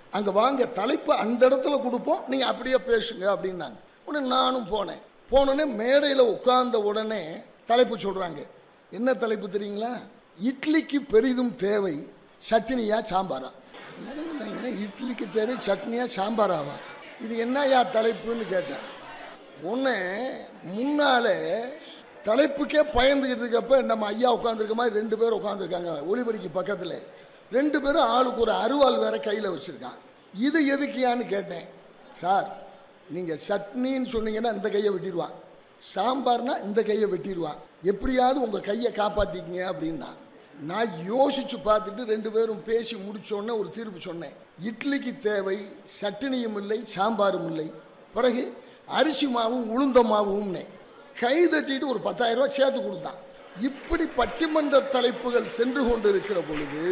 அங்கே வாங்க தலைப்பு அந்த இடத்துல கொடுப்போம் நீங்கள் அப்படியே பேசுங்க அப்படின்னாங்க உடனே நானும் போனேன் போனோடனே மேடையில் உட்கார்ந்த உடனே தலைப்பு சொல்கிறாங்க என்ன தலைப்பு தெரியுங்களா இட்லிக்கு பெரிதும் தேவை சட்னியா சாம்பாரா என்னங்க நான் என்ன இட்லிக்கு தேவை சட்னியா சாம்பாராவா இது என்னய்யா தலைப்புன்னு கேட்டேன் ஒன்று முன்னாலே தலைப்புக்கே பயந்துக்கிட்டு இருக்கப்ப நம்ம ஐயா உட்காந்துருக்க மாதிரி ரெண்டு பேர் உட்காந்துருக்காங்க ஒளிபரிக்கு பக்கத்தில் ரெண்டு பேரும் ஆளுக்கு ஒரு அருவாள் வேற கையில் வச்சுருக்கான் இது எதுக்கியான்னு கேட்டேன் சார் நீங்கள் சட்னின்னு சொன்னீங்கன்னா இந்த கையை வெட்டிடுவான் சாம்பார்னா இந்த கையை வெட்டிடுவான் எப்படியாவது உங்கள் கையை காப்பாற்றிக்கிங்க அப்படின்னா நான் யோசிச்சு பார்த்துட்டு ரெண்டு பேரும் பேசி முடிச்சோடனே ஒரு தீர்ப்பு சொன்னேன் இட்லிக்கு தேவை சட்னியும் இல்லை சாம்பாரும் இல்லை பிறகு அரிசி மாவும் உளுந்த மாவும்னே கை தட்டிட்டு ஒரு பத்தாயிரம் ரூபாய் சேர்த்து கொடுத்தான் இப்படி பட்டிமன்ற தலைப்புகள் சென்று கொண்டிருக்கிற பொழுது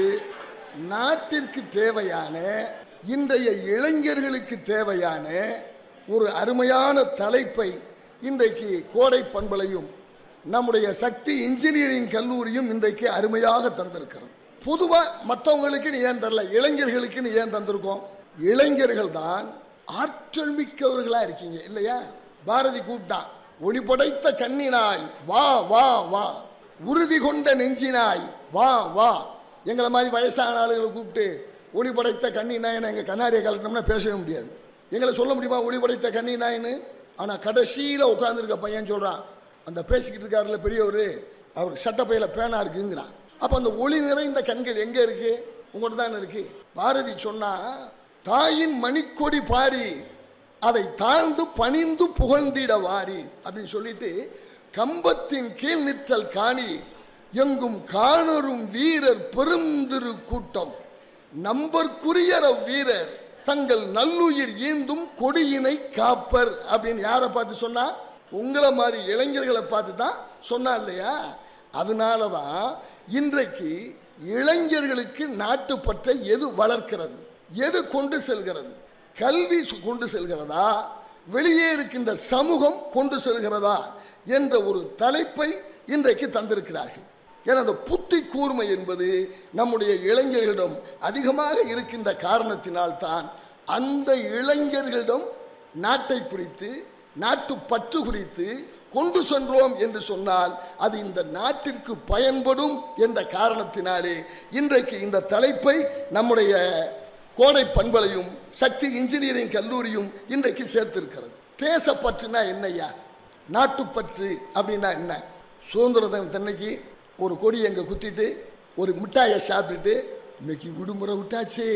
நாட்டிற்கு தேவையான இன்றைய இளைஞர்களுக்கு தேவையான ஒரு அருமையான தலைப்பை இன்றைக்கு கோடை பண்பலையும் நம்முடைய சக்தி இன்ஜினியரிங் கல்லூரியும் இன்றைக்கு அருமையாக தந்திருக்கிறது பொதுவாக மற்றவங்களுக்குன்னு ஏன் தரல இளைஞர்களுக்குன்னு ஏன் தந்திருக்கோம் இளைஞர்கள் தான் ஆற்றல் மிக்கவர்களாக இருக்கீங்க இல்லையா பாரதி கூப்பிட்டான் ஒளி படைத்த கண்ணினாய் வா வா வா உறுதி கொண்ட நெஞ்சினாய் வா வா எங்களை மாதிரி வயசான ஆளுகளை கூப்பிட்டு ஒளி படைத்த கண்ணினாயின்னு எங்கள் கண்ணாடியை கலட்டினோம்னா பேசவே முடியாது எங்களை சொல்ல முடியுமா ஒளி படைத்த கண்ணினாயின்னு ஆனால் கடைசியில் உட்காந்துருக்க பையன் சொல்கிறான் அந்த பேசிக்கிட்டு இருக்காருல பெரியவர் அவருக்கு சட்டப்பையில் பேனா இருக்குங்கிறான் அப்போ அந்த ஒளி நிறைந்த கண்கள் எங்கே இருக்கு உங்கள்கிட்ட தானே இருக்கு பாரதி சொன்னா தாயின் மணிக்கொடி பாரி அதை தாழ்ந்து பணிந்து புகழ்ந்திட வாரி அப்படின்னு சொல்லிட்டு கம்பத்தின் கீழ் நிற்றல் காணி எங்கும் காணரும் வீரர் பெருந்திரு கூட்டம் நம்பர்க்குரியர வீரர் தங்கள் நல்லுயிர் ஈந்தும் கொடியினை காப்பர் அப்படின்னு யாரை பார்த்து சொன்னா உங்களை மாதிரி இளைஞர்களை பார்த்து தான் சொன்னா இல்லையா அதனால தான் இன்றைக்கு இளைஞர்களுக்கு நாட்டுப்பற்றை எது வளர்க்கிறது எது கொண்டு செல்கிறது கல்வி சு- கொண்டு செல்கிறதா வெளியே இருக்கின்ற சமூகம் கொண்டு செல்கிறதா என்ற ஒரு தலைப்பை இன்றைக்கு தந்திருக்கிறார்கள் ஏன்னா அந்த புத்தி கூர்மை என்பது நம்முடைய இளைஞர்களிடம் அதிகமாக இருக்கின்ற காரணத்தினால்தான் அந்த இளைஞர்களிடம் நாட்டை குறித்து நாட்டு பற்று குறித்து கொண்டு சென்றோம் என்று சொன்னால் அது இந்த நாட்டிற்கு பயன்படும் என்ற காரணத்தினாலே இன்றைக்கு இந்த தலைப்பை நம்முடைய கோடை பண்பலையும் சக்தி இன்ஜினியரிங் கல்லூரியும் இன்றைக்கு சேர்த்திருக்கிறது தேசப்பற்றுனா என்னய்யா நாட்டுப்பற்று அப்படின்னா என்ன சுதந்திர தினத்தன்னைக்கு ஒரு கொடி எங்க குத்திட்டு ஒரு மிட்டாயை சாப்பிட்டுட்டு இன்னைக்கு விடுமுறை விட்டாச்சே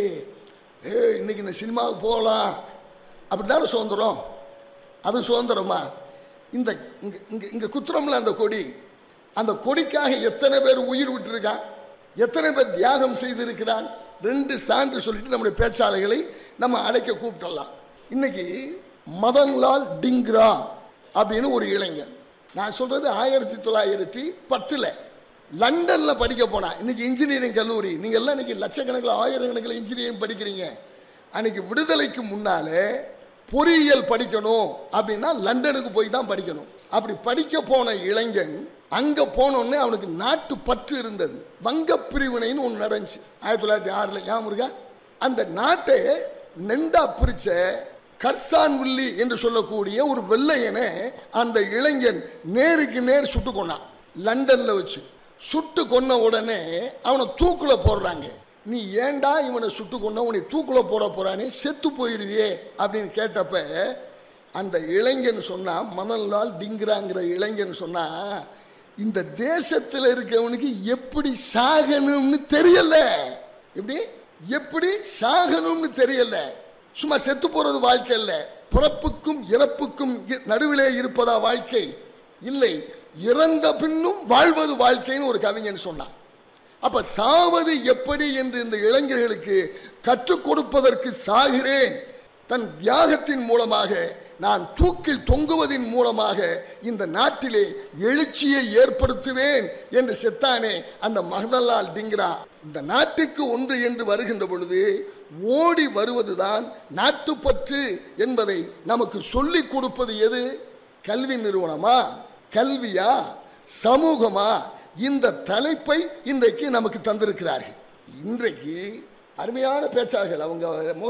ஏ இன்னைக்கு இந்த சினிமாவுக்கு போகலாம் அப்படித்தானே சுதந்திரம் அது சுதந்திரமா இந்த இங்க இங்க இங்க குத்துறோம்ல அந்த கொடி அந்த கொடிக்காக எத்தனை பேர் உயிர் விட்டிருக்கான் எத்தனை பேர் தியாகம் செய்திருக்கிறான் ரெண்டு சான்று சொல்லிட்டு நம்முடைய பேச்சாளர்களை நம்ம அழைக்க கூப்பிட்டுடலாம் இன்னைக்கு மதன்லால் டிங்ரா அப்படின்னு ஒரு இளைஞன் நான் சொல்றது ஆயிரத்தி தொள்ளாயிரத்தி பத்தில் லண்டனில் படிக்க போனா இன்னைக்கு இன்ஜினியரிங் கல்லூரி நீங்க எல்லாம் இன்னைக்கு லட்சக்கணக்கில் ஆயிரக்கணக்கில் இன்ஜினியரிங் படிக்கிறீங்க அன்னைக்கு விடுதலைக்கு முன்னாலே பொறியியல் படிக்கணும் அப்படின்னா லண்டனுக்கு போய் தான் படிக்கணும் அப்படி படிக்க போன இளைஞன் அங்க போனோடனே அவனுக்கு நாட்டு பற்று இருந்தது வங்க பிரிவினைன்னு ஒன்று நடந்துச்சு ஆயிரத்தி தொள்ளாயிரத்தி ஆறில் ஞாபகம் இருக்கா அந்த நாட்டை நெண்டா பிரிச்ச கர்சான் வில்லி என்று சொல்லக்கூடிய ஒரு வெள்ளையனை அந்த இளைஞன் நேருக்கு நேர் சுட்டு கொண்டான் லண்டன்ல வச்சு சுட்டு கொன்ன உடனே அவனை தூக்குல போடுறாங்க நீ ஏன்டா இவனை சுட்டு கொன்ன உன்னை தூக்குல போட போறானே செத்து போயிருவியே அப்படின்னு கேட்டப்ப அந்த இளைஞன் சொன்னா மதன்லால் டிங்கிறாங்கிற இளைஞன் சொன்னா இந்த தேசத்தில் இருக்கவனுக்கு எப்படி சாகணும்னு தெரியல எப்படி எப்படி சாகணும்னு தெரியல சும்மா செத்து போறது வாழ்க்கை இல்ல பிறப்புக்கும் இறப்புக்கும் இ- நடுவிலே இருப்பதா வாழ்க்கை இல்லை இறந்த பின்னும் வாழ்வது வாழ்க்கைன்னு ஒரு கவிஞன் சொன்னான் அப்ப சாவது எப்படி என்று இந்த இளைஞர்களுக்கு கற்றுக் கொடுப்பதற்கு சாகிறேன் தன் தியாகத்தின் மூலமாக நான் தூக்கில் தொங்குவதின் மூலமாக இந்த நாட்டிலே எழுச்சியை ஏற்படுத்துவேன் என்று செத்தானே அந்த மகதலால் டிங்ரா இந்த நாட்டுக்கு ஒன்று என்று வருகின்ற பொழுது ஓடி வருவதுதான் நாட்டுப்பற்று என்பதை நமக்கு சொல்லிக் கொடுப்பது எது கல்வி நிறுவனமா கல்வியா சமூகமா இந்த தலைப்பை இன்றைக்கு நமக்கு தந்திருக்கிறார்கள் இன்றைக்கு அருமையான பேச்சாளர்கள் அவங்க முக